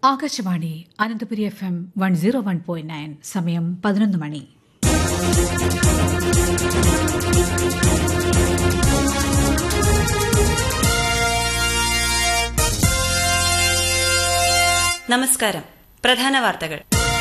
Akashvani Ananthapuri F M one zero one point nine സമയം പതിനൊന്ന് മണി നമസ്കാരം പ്രധാന വാർത്തകൾ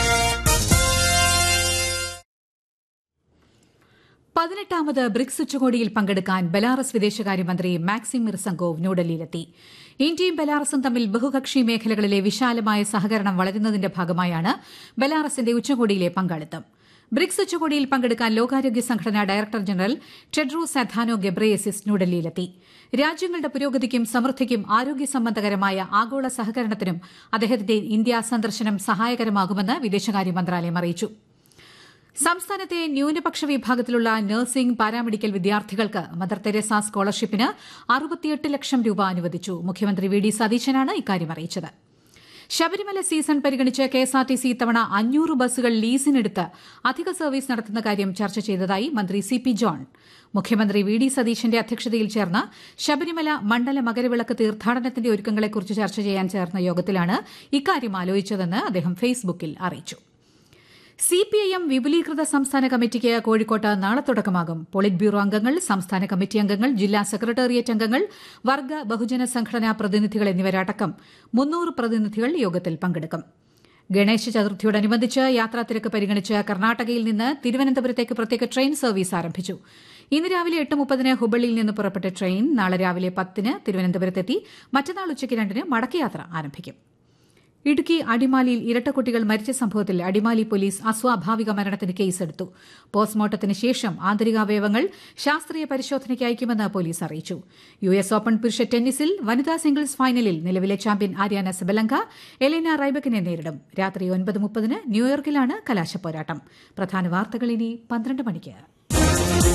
പതിനെട്ടാമത് ബ്രിക്സ് ഉച്ചകോടിയിൽ പങ്കെടുക്കാൻ ബെലാറസ് വിദേശകാര്യമന്ത്രി മാക്സിം മിർസങ്കോവ് ന്യൂഡൽഹിയിലെത്തി ഇന്ത്യയും ബെലാറസും തമ്മിൽ ബഹുകക്ഷി മേഖലകളിലെ വിശാലമായ സഹകരണം വളരുന്നതിന്റെ ഭാഗമായാണ് ബെലാറസിന്റെ ഉച്ചകോടിയിലെ പങ്കാളിത്തം ബ്രിക്സ് ഉച്ചകോടിയിൽ പങ്കെടുക്കാൻ ലോകാരോഗ്യ സംഘടന director general Tedros Adhanom Ghebreyesus ന്യൂഡൽഹിയിലെത്തി രാജ്യങ്ങളുടെ പുരോഗതിക്കും സമൃദ്ധിക്കും ആരോഗ്യ സംബന്ധകരമായ ആഗോള സഹകരണത്തിനും അദ്ദേഹത്തിന്റെ ഇന്ത്യ സന്ദർശനം സഹായകരമാകുമെന്ന് വിദേശകാര്യ മന്ത്രാലയം അറിയിച്ചു സംസ്ഥാനത്തെ ന്യൂനപക്ഷ വിഭാഗത്തിലുള്ള നഴ്സിംഗ് പാരാമെഡിക്കൽ വിദ്യാർത്ഥികൾക്ക് മദർ തെരേസ സ്കോളർഷിപ്പിന് അറുപത്തിയെട്ട് ലക്ഷം രൂപ അനുവദിച്ചു മുഖ്യമന്ത്രി വി ഡി സതീശനാണ് ഇക്കാര്യം അറിയിച്ചത് ശബരിമല സീസൺ പരിഗണിച്ച് കെഎസ്ആർടിസി ഇത്തവണ അഞ്ഞൂറ് ബസ്സുകൾ ലീസിനെടുത്ത് അധിക സർവീസ് നടത്തുന്ന കാര്യം ചർച്ച ചെയ്തതായി മന്ത്രി സി പി ജോൺ മുഖ്യമന്ത്രി വി ഡി സതീശന്റെ അധ്യക്ഷതയിൽ ചേർന്ന ശബരിമല മണ്ഡല മകരവിളക്ക് തീർത്ഥാടനത്തിന്റെ ഒരുക്കങ്ങളെക്കുറിച്ച് ചർച്ച ചെയ്യാൻ ചേർന്ന യോഗത്തിലാണ് ഇക്കാര്യം ആലോചിച്ചതെന്ന് അദ്ദേഹം ഫേസ്ബുക്കിൽ അറിയിച്ചു സിപിഐഎം വിപുലീകൃത സംസ്ഥാന കമ്മിറ്റിക്ക് കോഴിക്കോട്ട് നാളെ തുടക്കമാകും പോളിറ്റ് ബ്യൂറോ അംഗങ്ങൾ സംസ്ഥാന കമ്മിറ്റി അംഗങ്ങൾ ജില്ലാ സെക്രട്ടേറിയറ്റ് അംഗങ്ങൾ വർഗ ബഹുജന സംഘടനാ പ്രതിനിധികൾ എന്നിവരടക്കം മുന്നൂറ് പ്രതിനിധികൾ യോഗത്തിൽ പങ്കെടുക്കും ഗണേശ ചതുർത്ഥിയോടനുബന്ധിച്ച് യാത്രാത്തിരക്ക് പരിഗണിച്ച് കർണാടകയിൽ നിന്ന് തിരുവനന്തപുരത്തേക്ക് പ്രത്യേക ട്രെയിൻ സർവീസ് ആരംഭിച്ചു ഇന്ന് രാവിലെ എട്ട് മുപ്പതിന് ഹുബള്ളിയിൽ നിന്ന് പുറപ്പെട്ട ട്രെയിൻ നാളെ രാവിലെ പത്തിന് തിരുവനന്തപുരത്തെത്തി മറ്റന്നാൾ ഉച്ചയ്ക്ക് രണ്ടിന് മടക്കയാത്ര ആരംഭിക്കും ഇടുക്കി അടിമാലിയിൽ ഇരട്ടക്കുട്ടികൾ മരിച്ച സംഭവത്തിൽ അടിമാലി പോലീസ് അസ്വാഭാവിക മരണത്തിന് കേസെടുത്തു പോസ്റ്റ്മോർട്ടത്തിന് ശേഷം ആന്തരികാവയവങ്ങൾ ശാസ്ത്രീയ പരിശോധനയ്ക്ക് അയക്കുമെന്ന് പോലീസ് അറിയിച്ചു യു എസ് ഓപ്പൺ പുരുഷ ടെന്നീസിൽ വനിതാ സിംഗിൾസ് ഫൈനലിൽ നിലവിലെ ചാമ്പ്യൻ ആര്യാന സെബലങ്ക എലേന റൈബക്കിനെ നേരിടും രാത്രി ഒൻപത് മുപ്പതിന് ന്യൂയോർക്കിലാണ് കലാശപ്പോരാട്ടം പ്രധാന വാർത്തകൾ ഇനി പന്ത്രണ്ട് മണിക്ക്